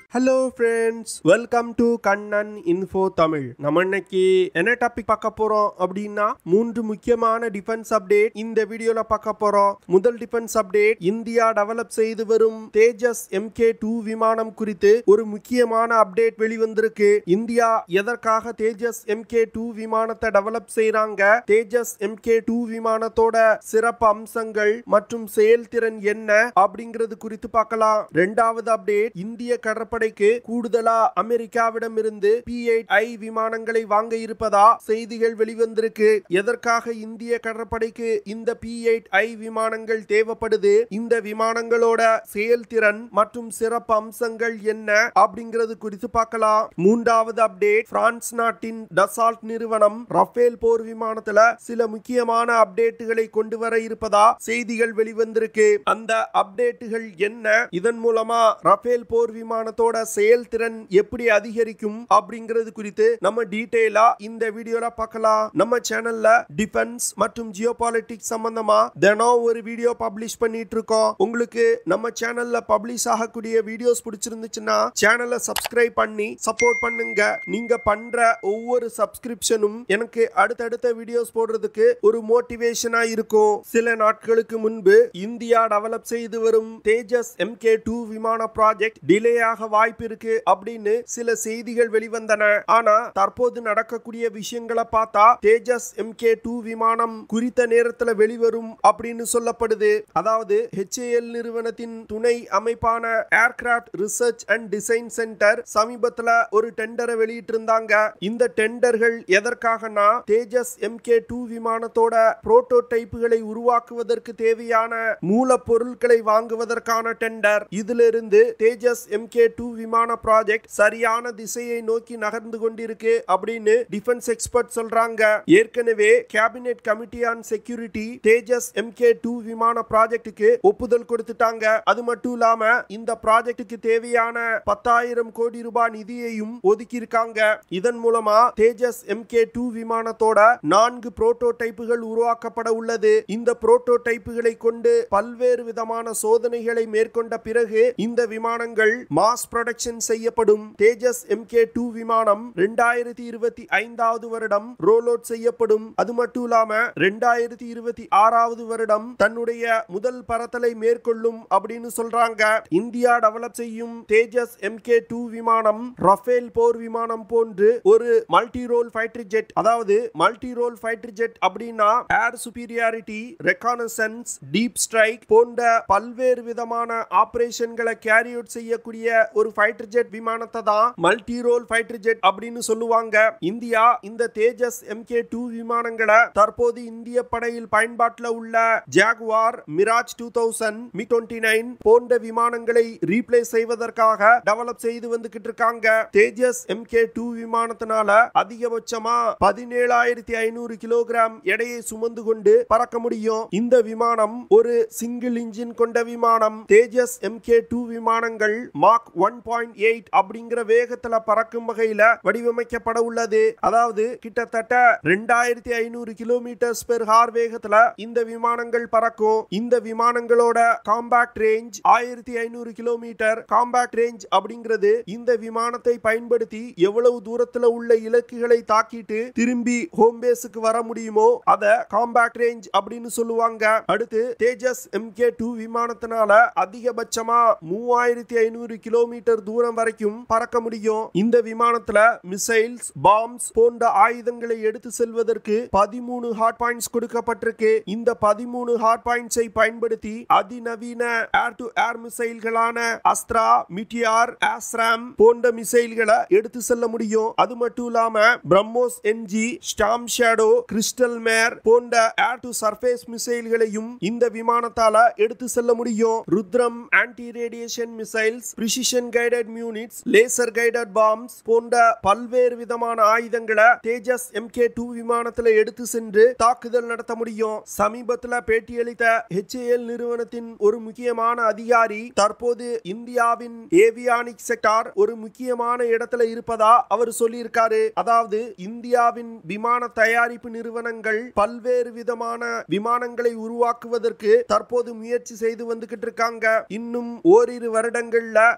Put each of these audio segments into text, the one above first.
hello friends welcome to Kannan info Tamil நம்ம இன்னைக்கு என்ன டாபிக் பார்க்க போறோம் அப்படின்னா மூன்று முக்கியமான டிஃபென்ஸ் அப்டேட் இந்த வீடியோல பார்க்க போறோம் முதல் டிஃபென்ஸ் அப்டேட் இந்தியா டெவலப் செய்து வரும் தேஜஸ் எம்கே டூ விமானம் குறித்து ஒரு முக்கியமான அப்டேட் வெளிவந்திருக்கு இந்தியா எதற்காக தேஜஸ் எம்கே டூ விமானத்தை டெவலப் செய்றாங்க தேஜஸ் எம்கே டூ விமானத்தோட சிறப்பு அம்சங்கள் மற்றும் செயல்திறன் என்ன அப்படிங்கிறது குறித்து பார்க்கலாம் ரெண்டாவது அப்டேட் இந்திய கடற்படைக்கு கூடுதலா அமெரிக்காவிடம் இருந்து பி ஐ விமானங்களை வாங்க இருப்பதா செய்திகள் வெளிவந்திருக்கு எதற்காக இந்திய கடற்படைக்கு இந்த பி ஐ விமானங்கள் தேவைப்படுது இந்த விமானங்களோட செயல்திறன் மற்றும் சிறப்பு அம்சங்கள் என்ன அப்படிங்கிறது குறித்து பார்க்கலாம் மூன்றாவது அப்டேட் பிரான்ஸ் நாட்டின் டசால்ட் நிறுவனம் ரஃபேல் போர் விமானத்துல சில முக்கியமான அப்டேட்டுகளை கொண்டு வர இருப்பதா செய்திகள் வெளிவந்திருக்கு அந்த அப்டேட்டுகள் என்ன இதன் மூலமா ரஃபேல் போர் விமானத்தோட செயல்திறன் எப்படி அதிகரிக்கும் அப்படிங்கிறது குறித்து நம்ம டீடைலா இந்த வீடியோல பார்க்கலாம் நம்ம சேனல்ல டிஃபென்ஸ் மற்றும் ஜியோ பாலிட்டிக்ஸ் சம்பந்தமா தினம் ஒரு வீடியோ பப்ளிஷ் பண்ணிட்டு இருக்கோம் உங்களுக்கு நம்ம சேனல்ல பப்ளிஷ் ஆகக்கூடிய வீடியோஸ் பிடிச்சிருந்துச்சுன்னா சேனலை சப்ஸ்கிரைப் பண்ணி சப்போர்ட் பண்ணுங்க நீங்க பண்ற ஒவ்வொரு சப்ஸ்கிரிப்ஷனும் எனக்கு அடுத்தடுத்த வீடியோஸ் போடுறதுக்கு ஒரு மோட்டிவேஷனா இருக்கும் சில நாட்களுக்கு முன்பு இந்தியா டெவலப் செய்து வரும் தேஜஸ் எம்கே டூ விமான ப்ராஜெக்ட் டிலே ஆக வாய்ப்பு இருக்கு அப்படின்னு சில செய்திகள் வெளிவந்தன ஆனா தற்போது நடக்கக்கூடிய விஷயங்களை பார்த்தா தேஜஸ் எம்கே டூ விமானம் குறித்த நேரத்துல வெளிவரும் அப்படின்னு சொல்லப்படுது அதாவது HAL நிறுவனத்தின் துணை அமைப்பான aircraft research and design centre சமீபத்துல ஒரு டெண்டரை வெளியிட்டு இருந்தாங்க இந்த டெண்டர்கள் எதற்காகனா தேஜஸ் எம்கே டூ விமானத்தோட புரோட்டோடைப்புகளை உருவாக்குவதற்கு தேவையான மூலப்பொருட்களை வாங்குவதற்கான டெண்டர் இதிலிருந்து தேஜஸ் எம்கே டூ விமான ப்ராஜெக்ட் சரியான திசையை நோக்கி நகர்ந்து கொண்டிருக்கு அப்படின்னு டிஃபென்ஸ் எக்ஸ்பர்ட் சொல்றாங்க ஏற்கனவே cabinet committee on security Tejas MK two விமான ப்ராஜெக்ட்டுக்கு ஒப்புதல் கொடுத்துட்டாங்க அது மட்டும் இல்லாம இந்த ப்ராஜெக்ட்டுக்கு தேவையான பத்தாயிரம் கோடி ரூபாய் நிதியையும் ஒதுக்கி இருக்காங்க இதன் மூலமா தேஜஸ் எம்கே டூ விமானத்தோட நான்கு புரோட்டோடைப்புகள் உருவாக்கப்பட உள்ளது இந்த புரோட்டோடைப்புகளை கொண்டு பல்வேறு விதமான சோதனைகளை மேற்கொண்ட பிறகு இந்த விமானங்கள் மாஸ் ப்ரொடக்ஷன் செய்யப்படும் தேஜஸ் எம்கே டூ விமானம் ரெண்டாயிரத்தி இருபத்தி ஐந்தாவது வருடம் ரோல் அவுட் செய்யப்படும் அது மட்டும் இல்லாம ரெண்டாயிரத்தி இருபத்தி ஆறாவது வருடம் தன்னுடைய முதல் பறத்தலை மேற்கொள்ளும் அப்படின்னு சொல்றாங்க இந்தியா டெவலப் செய்யும் தேஜஸ் எம்கே டூ விமானம் ரஃபேல் போர் விமானம் போன்று ஒரு மல்டி ரோல் ஃபைட்டர் ஜெட் அதாவது மல்டி ரோல் ஃபைட்டர் ஜெட் அப்படின்னா air superiority reconnaissance deep strike போன்ற பல்வேறு விதமான ஆபரேஷன்களை கேரி அவுட் செய்யக்கூடிய ஒரு ஃபைட்டர் ஜெட் விமானத்தை தான் மல்டி ரோல் ஃபைட்டர் ஜெட் அப்படின்னு சொல்லுவாங்க இந்தியா இந்த தேஜஸ் எம்கே டூ விமானங்களை தற்போது இந்திய படையில் பயன்பாட்டில் உள்ள Jaguar Mirage two thousand MiG twenty nine போன்ற விமானங்களை ரீப்ளேஸ் செய்வதற்காக டெவலப் செய்து வந்துகிட்டு இருக்காங்க தேஜஸ் எம்கே டூ விமானத்தினால அதிகபட்சமா பதினேழாயிரத்தி ஐநூறு கிலோகிராம் எடையை சுமந்து கொண்டு பறக்க முடியும் இந்த விமானம் ஒரு சிங்கிள் இன்ஜின் கொண்ட விமானம் தேஜஸ் எம்கே டூ விமானங்கள் மாக் ஒன் பாயிண்ட் எயிட் அப்படிங்கிற வேகத்துல பறக்கும் வகையில வடிவமைக்கப்பட உள்ளது அதாவது கிட்டத்தட்ட ரெண்டாயிரத்தி ஐநூறு கிலோமீட்டர்ஸ் பெர் ஹார் வேகத்துல இந்த விமானங்கள் பறக்கும் இந்த விமானங்களோட காம்பாக்ட் ரேஞ்ச் ஆயிரத்தி ஐநூறு கிலோமீட்டர் காம்பாக்ட் ரேஞ்ச் அப்படிங்கிறது இந்த விமானத்தை பயன்படுத்தி எவ்வளவு தூரத்துல உள்ள இலக்குகளை தாக்கிட்டு திரும்பி ஹோம் பேஸுக்கு வர முடியுமோ அத காம்பாக்ட் ரேஞ்ச் அப்படின்னு சொல்லுவாங்க அடுத்து தேஜஸ் எம்கே டூ விமானத்தினால அதிகபட்சமா மூவாயிரத்தி ஐநூறு கிலோமீட்டர் தூரம் வரைக்கும் பறக்க முடியும் இந்த விமானத்துல மிசைல்ஸ் பாம்ஸ் போன்ற ஆயுதங்களை எடுத்து செல்வதற்கு பதிமூணு ஹாட் பாயிண்ட்ஸ் கொடுக்கப்பட்டிருக்கு இந்த பதிமூணு ஹாட் பாயிண்ட்ஸை பயன்படுத்தி அதிநவீன ஏர் டு ஏர் மிசைல்களான அஸ்த்ரா மிட்டியார் ஆஸ்ராம் போன்ற மிசைல்களை எடுத்து செல்ல முடியும் அது மட்டும் இல்லாம BrahMos NG Storm Shadow Crystal Maze போன்ற ஏர் டு சர்ஃபேஸ் மிசைல்களையும் இந்த விமானத்தால எடுத்து செல்ல முடியும் Rudram anti radiation missiles precision guided units laser guided bombs போன்ற பல்வேறு விதமான ஆயுதங்களை தேஜஸ் எம்கே டூ விமானத்துல எடுத்து சென்று தாக்குதல் நடத்த முடியும் சமீபத்துல பேட்டியளித்த HAL நிறுவனத்தின் ஒரு முக்கியமான அதிகாரி தற்போது இந்தியாவின் ஏவியானிக் செக்டார் ஒரு முக்கியமான இடத்துல இருப்பதா அவர் சொல்லியிருக்காரு அதாவது இந்தியாவின் விமான தயாரிப்பு நிறுவனங்கள் பல்வேறு விதமான விமானங்களை உருவாக்குவதற்கு தற்போது முயற்சி செய்து வந்துகிட்டு இருக்காங்க இன்னும் ஓரிரு வருடங்கள்ல இந்தியா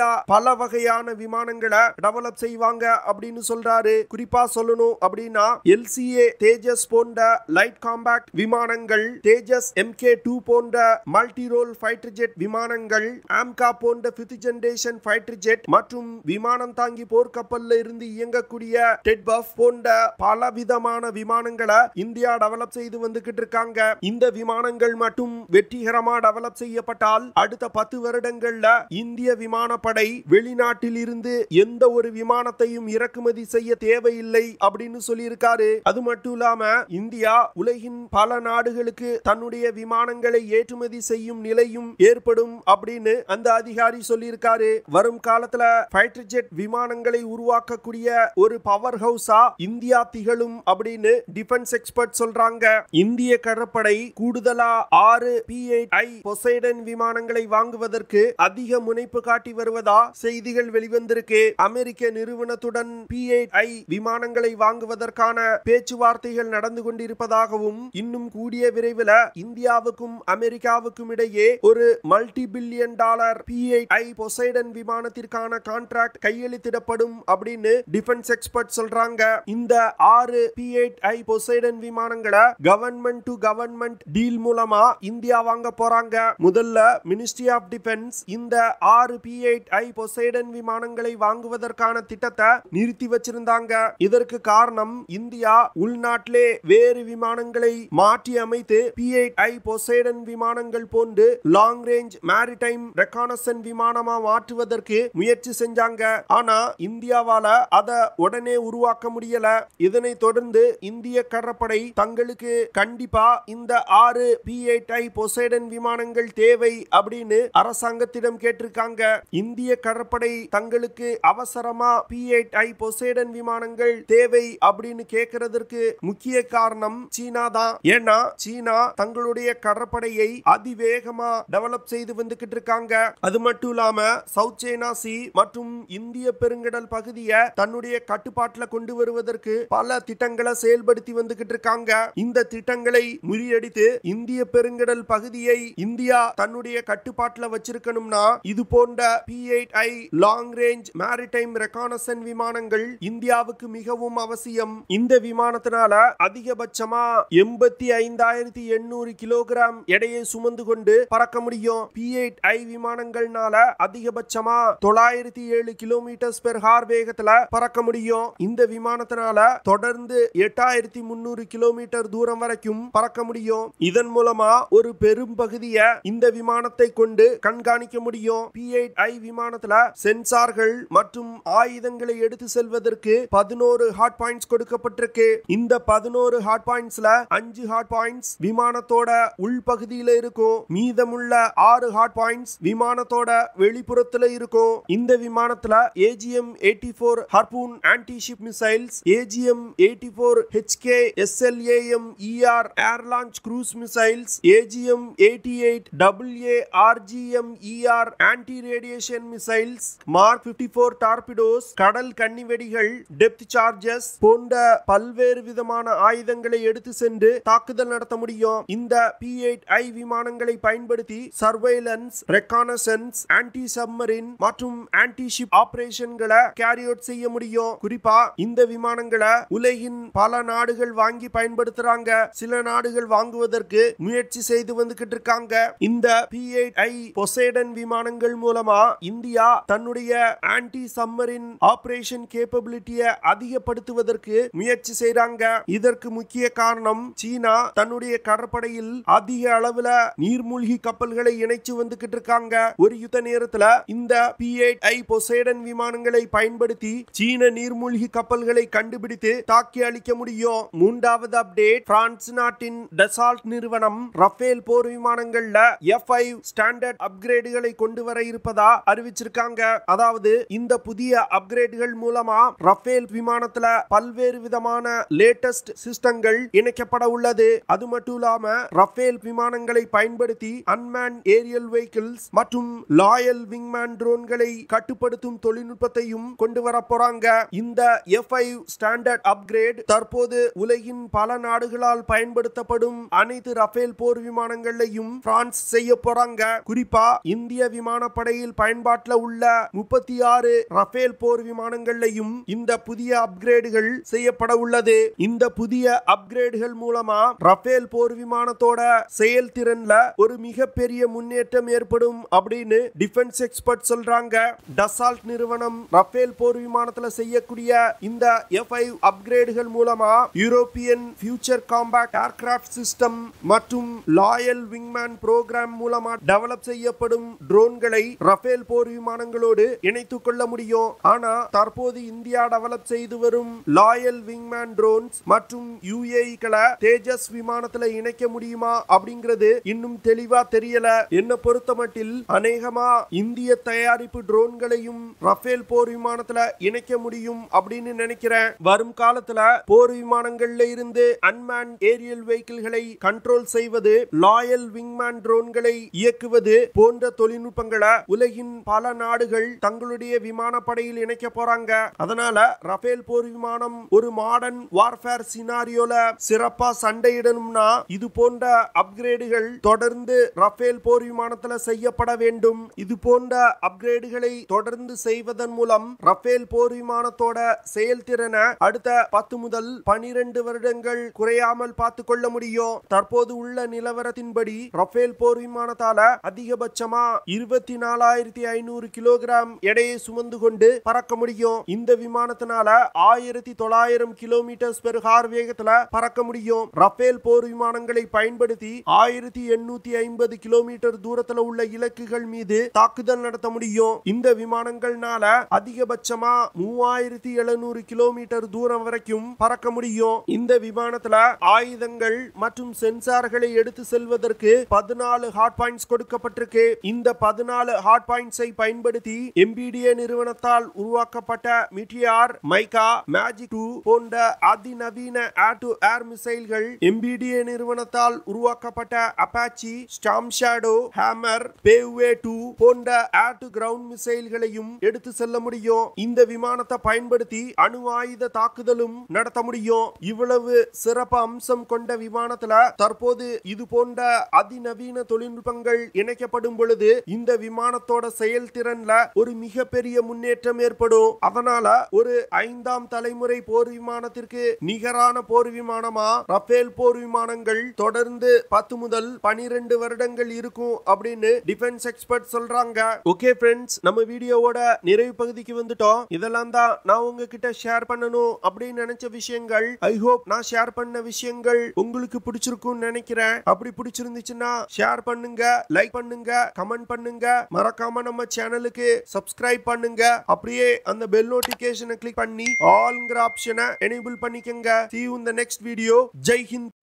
இந்தியா பல வகையான விமானங்களை டெவலப் செய்வாங்க அப்படின்னு சொல்றாரு குறிப்பா சொல்லணும் அப்படின்னா எல்சிஏ தேஜஸ் போன்ற லைட் காம்பாக்ட் விமானங்கள் தேஜஸ் எம்கே டூ போன்ற மல்டி ரோல் ஃபைட்டர் ஜெட் விமானங்கள் ஆம்கா போன்ற பிப்த் ஜெனரேஷன் ஃபைட்டர் ஜெட் மற்றும் விமானம் தாங்கி போர்க்கப்பல்ல இருந்து இயங்கக்கூடிய டெட் பஃப் போன்ற பல விதமான விமானங்களை இந்தியா டெவலப் செய்து வந்துகிட்டு இருக்காங்க இந்த விமானங்கள் மட்டும் வெற்றிகரமா டெவலப் செய்யப்பட்டால் அடுத்த பத்து வருடங்கள்ல இந்திய விமானப்படை வெளிநாட்டில் இருந்து எந்த ஒரு விமானத்தையும் இறக்குமதி செய்ய தேவையில்லை அப்படின்னு சொல்லியிருக்காரு அது மட்டும் இல்லாம இந்தியா உலகின் பல நாடுகளுக்கு தன்னுடைய விமானங்களை ஏற்றுமதி செய்யும் நிலையும் ஏற்படும் அப்படின்னு அந்த அதிகாரி சொல்லியிருக்காரு வரும் காலத்துல ஃபைட்டர் ஜெட் விமானங்களை உருவாக்கக்கூடிய ஒரு பவர் ஹவுஸா இந்தியா திகழும் அப்படின்னு டிஃபென்ஸ் எக்ஸ்பர்ட் சொல்றாங்க இந்திய கடற்படை கூடுதலா ஆறு பி ஐ பொசைடன் விமானங்களை வாங்குவதற்கு அதிக முனைப்பு காட்டி வருவதா செய்திகள் வெளிவந்திருக்கு அமெரிக்க நிறுவனத்துடன் பி ஐ விமானங்களை வாங்குவதற்கான பேச்சுவார்த்தைகள் நடந்து கொண்டிருப்பதாகவும் இன்னும் கூடிய விரைவில் இந்தியாவுக்கும் அமெரிக்காவுக்கும் இடையே ஒரு multi billion dollar P I Poseidon விமானத்திற்கான கான்ட்ராக்ட் கையெழுத்திடப்படும் அப்படின்னு டிஃபென்ஸ் எக்ஸ்பர்ட் சொல்றாங்க இந்த ஆறு பி ஐ பொசைடன் விமானங்களை கவர்மெண்ட் டு கவர்மெண்ட் டீல் மூலமா இந்தியா வாங்க போறாங்க முதல்ல மினிஸ்ட்ரி ஆஃப் டிஃபென்ஸ் இந்த ஆறு பி ஐ பொசைடன் விமானங்களை வாங்குவதற்கான திட்டத்தை நிறுத்தி வச்சிருந்தாங்க இதற்கு காரணம் இந்தியா உள்நாட்டிலே வேறு விமானங்களை மாற்றி அமைத்து பி ஐ பொசைடன் விமானங்கள் போன்று லாங் ரேஞ்ச் மேரிடைம் ரெக்கானசன் விமானமா மாற்றுவதற்கு முயற்சி செஞ்சாங்க ஆனா இந்தியாவால அத உடனே உருவாக்க முடியல இதனை தொடர்ந்து இந்திய கடற்படை தங்களுக்கு கண்டிப்பா இந்த ஆறு பி ஐ பொசைடன் விமானங்கள் தேவை அப்படின்னு அரசாங்கத்திடம் கேட்டிருக்காங்க இந்திய கடற்படை தங்களுக்கு அவசரமா பி ஐ பொசைடன் விமானங்கள் தேவை அப்படின்னு கேட்கறதற்கு முக்கிய காரணம் சீனா தான் ஏன்னா சீனா தங்களுடைய கடற்படையை அதிவேகமா டெவலப் செய்து வந்துகிட்டு இருக்காங்க அது மட்டும் இல்லாம சவுத் சைனா சி மற்றும் இந்திய பெருங்கடல் பகுதியை தன்னுடைய கட்டுப்பாட்டுல கொண்டு வருவதற்கு பல திட்டங்களை செயல்படுத்தி வந்துகிட்டு இருக்காங்க இந்த திட்டங்களை முறியடித்து இந்திய பெருங்கடல் பகுதியை இந்தியா தன்னுடைய கட்டுப்பாட்டுல வச்சிருக்கணும்னா இது போன்ற P I long range maritime reconnaissance விமானங்கள் இந்தியாவுக்கு மிகவும் அவசியம் இந்த விமானத்தினால அதிகபட்சமா எண்பத்தி ஐந்தாயிரத்தி எண்ணூறு கிலோகிராம் எடையை சுமந்து கொண்டு பறக்க முடியும் பி ஐ விமானங்கள்னால அதிகபட்சமா தொள்ளாயிரத்தி ஏழு கிலோமீட்டர் பெர் ஹார் வேகத்துல பறக்க முடியும் இந்த விமானத்தினால தொடர்ந்து எட்டாயிரத்தி முன்னூறு கிலோமீட்டர் தூரம் வரைக்கும் பறக்க முடியும் இதன் மூலமா ஒரு பெரும் பகுதியை இந்த விமானத்தை கொண்டு கண்காணிக்க முடியும் பி ஐ விமானத்துல சென்சார்கள் மற்றும் ஆயுதங்களை எடுத்து செல்வதற்கு பதினோரு ஹாட் பாயிண்ட்ஸ் கொடுக்கப்பட்டிருக்கு இந்த பதினோரு ஹாட் பாயிண்ட்ஸ்ல அஞ்சு ஹாட் பாயிண்ட்ஸ் விமானத்தோட உள்பகுதியில இருக்கும் மீதமுள்ள ஆறு ஹாட் பாயிண்ட்ஸ் விமானத்தோட வெளிப்புறத்துல இருக்கும் இந்த விமானத்துல AGM eighty four Harpoon anti ship missiles AGM eighty four HK SLAM ER air launch cruise missiles AGM eighty eight double A RGM ER anti radiation missiles Mark fifty four torpedoes கடல் கன்னிவெடிகள் depth charges போன்ற பல்வேறு விதமான ஆயுதங்களை எடுத்து சென்று தாக்குதல் நடத்த முடியும் இந்த பி ஐ விமானங்களை பயன்படுத்தி சர்வைலன்ஸ் ரெக்கானசன்ஸ் ஆன்டி சப்மரின் மற்றும் ஆன்டி ஷிப் ஆபரேஷன்களை கேரி அவுட் செய்ய முடியும் குறிப்பா இந்த விமானங்களை உலகின் பல நாடுகள் வாங்கி பயன்படுத்துறாங்க சில நாடுகள் வாங்குவதற்கு முயற்சி செய்து வந்துகிட்டு இருக்காங்க இந்த பி ஐ பொசைடன் விமானங்கள் மூலமா இந்தியா தன்னுடைய ஆன்டி சம்மரின் ஆபரேஷன் கேப்பபிலிட்டியை அதிகப்படுத்துவதற்கு முயற்சி செய்றாங்க இதற்கு முக்கிய காரணம் சீனா தன்னுடைய கடற்படையில் அதிக அளவுல நீர்மூழ்கி கப்பல்களை இணைச்சு வந்துகிட்டு இருக்காங்க ஒரு யுத்த நேரத்துல இந்த பி ஐ பொசைடன் விமானங்களை பயன்படுத்தி சீன நீர்மூழ்கி கப்பல்களை கண்டுபிடித்து தாக்கி அழிக்க முடியும் மூன்றாவது அப்டேட் பிரான்ஸ் நாட்டின் டசால்ட் நிறுவனம் ரஃபேல் போர் விமானங்கள்ல எஃப் ஸ்டாண்டர்ட் அப்கிரேடுகளை கொண்டு வர இருப்பதா அறிவிச்சிருக்காங்க அதாவது இந்த புதிய அப்கிரேடுகள் மூலமா ரஃபேல் விமானத்துல பல்வேறு விதமான லேட்டஸ்ட் சிஸ்டங்கள் இணைக்கப்பட உள்ளது அது மட்டும் இல்லாம ரஃபேல் விமானங்களை பயன்படுத்தி அன்மேன் ஏரியல் வெஹிக்கிள்ஸ் மற்றும் லாயல் விங்மேன் ட்ரோன்களை கட்டுப்படுத்தும் தொழில்நுட்பத்தையும் கொண்டு வர போறாங்க இந்த எஃப் ஸ்டாண்டர்ட் அப்கிரேட் தற்போது உலகின் பல நாடுகளால் பயன்படுத்தப்படும் அனைத்து ரஃபேல் போர் விமானங்களையும் பிரான்ஸ் செய்ய போறாங்க குறிப்பா இந்திய விமானப்படையில் பயன்பாட்டு பயன்பாட்டுல உள்ள முப்பத்தி ஆறு ரஃபேல் போர் விமானங்கள்லையும் இந்த புதிய அப்கிரேடுகள் செய்யப்பட உள்ளது இந்த புதிய அப்கிரேடுகள் மூலமா ரஃபேல் போர் விமானத்தோட செயல்திறன்ல ஒரு மிகப்பெரிய முன்னேற்றம் ஏற்படும் அப்படின்னு டிஃபென்ஸ் எக்ஸ்பர்ட் சொல்றாங்க டசால்ட் நிறுவனம் ரஃபேல் போர் விமானத்துல செய்யக்கூடிய இந்த எஃப் அப்கிரேடுகள் மூலமா European future compact aircraft system மற்றும் லாயல் விங்மேன் புரோகிராம் மூலமா டெவலப் செய்யப்படும் ட்ரோன்களை ரஃபேல் போர் விமானங்களோடு இணைத்துக் கொள்ள முடியும் ஆனா தற்போது இந்தியா டெவலப் செய்து வரும் லாயல் விங்மேன் ட்ரோன்ஸ் மற்றும் யூஏஇக்களை தேஜஸ் விமானத்துல இணைக்க முடியுமா அப்படிங்கிறது இன்னும் தெளிவா தெரியல என்ன பொறுத்த மட்டில் அநேகமா இந்திய தயாரிப்பு ட்ரோன்களையும் ரஃபேல் போர் விமானத்துல இணைக்க முடியும் அப்படின்னு நினைக்கிறேன் வரும் காலத்துல போர் விமானங்கள்ல இருந்து அன்மேன் ஏரியல் வெஹிக்கிள்களை கண்ட்ரோல் செய்வது லாயல் விங்மேன் ட்ரோன்களை இயக்குவது போன்ற தொழில்நுட்பங்களை உலகின் பல நாடுகள் தங்களுடைய விமானப்படையில் இணைக்க போறாங்க அதனால ரஃபேல் போர் விமானம் ஒரு மாடர்ன் வார்ஃபேர் சினாரியோல சிறப்பா சண்டையிடணும்னா இது போன்ற அப்கிரேடுகள் தொடர்ந்து ரஃபேல் போர் விமானத்துல செய்யப்பட வேண்டும் இது போன்ற அப்கிரேடுகளை தொடர்ந்து செய்வதன் மூலம் ரஃபேல் போர் விமானத்தோட செயல்திறனை அடுத்த பத்து முதல் பனிரெண்டு வருடங்கள் குறையாமல் பார்த்து கொள்ள முடியும் தற்போது உள்ள நிலவரத்தின்படி ரஃபேல் போர் விமானத்தால அதிகபட்சமா இருபத்தி நாலாயிரத்தி ஐநூறு கிலோகிராம் எடையை சுமந்து கொண்டு பறக்க முடியும் இந்த விமானத்தினால ஆயிரத்தி தொள்ளாயிரம் கிலோமீட்டர் பெர் ஹார் வேகத்துல பறக்க முடியும் ரஃபேல் போர் விமானங்களை பயன்படுத்தி ஆயிரத்தி எண்ணூத்தி ஐம்பது கிலோமீட்டர் தூரத்துல உள்ள இலக்குகள் மீது தாக்குதல் நடத்த முடியும் இந்த விமானங்கள்னால அதிகபட்சமா மூவாயிரத்தி எழுநூறு கிலோமீட்டர் தூரம் வரைக்கும் பறக்க முடியும் இந்த விமானத்துல ஆயுதங்கள் மற்றும் சென்சார்களை எடுத்து செல்வதற்கு பதினாலு ஹாட் பாயிண்ட்ஸ் கொடுக்கப்பட்டிருக்கு இந்த பதினாலு ஹாட் பாயிண்ட்ஸை பயன்படுத்தி எம்பிடிஏ நிறுவனத்தால் உருவாக்கப்பட்ட மிட்டியார் மைகா மேஜிக் டூ போன்ற அதிநவீன ஏர் டு ஏர் மிசைல்கள் எம்பிடிஏ நிறுவனத்தால் உருவாக்கப்பட்ட Apache Storm Shadow Hammer Paveway two போன்ற ஏர் டு கிரவுண்ட் மிசைல்களையும் எடுத்து செல்ல முடியும் இந்த விமானத்தை பயன்படுத்தி அணு ஆயுத தாக்குதலும் நடத்த முடியும் இவ்வளவு சிறப்பு அம்சம் கொண்ட விமானத்துல தற்போது இது போன்ற அதிநவீன தொழில்நுட்பங்கள் இணைக்கப்படும் பொழுது இந்த விமானத்தோட செயல்திறன்ல ஒரு மிகப்பெரிய முன்னேற்றம் ஏற்படும் அதனால ஒரு ஐந்தாம் தலைமுறை போர் விமானத்திற்கு நிகரான போர் விமானமா ரஃபேல் போர் விமானங்கள் தொடர்ந்து பத்து முதல் பனிரெண்டு வருடங்கள் இருக்கும் அப்படின்னு டிஃபென்ஸ் எக்ஸ்பர்ட் சொல்றாங்க ஓகே ஃப்ரெண்ட்ஸ் நம்ம வீடியோவோட நிறைவு பகுதிக்கு வந்துட்டோம் இதெல்லாம் தான் நான் உங்ககிட்ட ஷேர் பண்ணணும் அப்படின்னு நினைச்ச விஷயங்கள் ஐ ஹோப் நான் ஷேர் பண்ண விஷயங்கள் உங்களுக்கு பிடிச்சிருக்கும்னு நினைக்கிறேன் அப்படி பிடிச்சிருந்துச்சுன்னா ஷேர் பண்ணுங்க லைக் பண்ணுங்க கமெண்ட் பண்ணுங்க மறக்காம நம்ம சேனலுக்கு சப்ஸ்கிரைப் பண்ணுங்க அப்படியே அந்த பெல் நோட்டிபிகேஷனை கிளிக் பண்ணி ஆல்ங்கிற ஆப்ஷனை எனேபிள் பண்ணிக்கங்க see you in the next video Jai Hind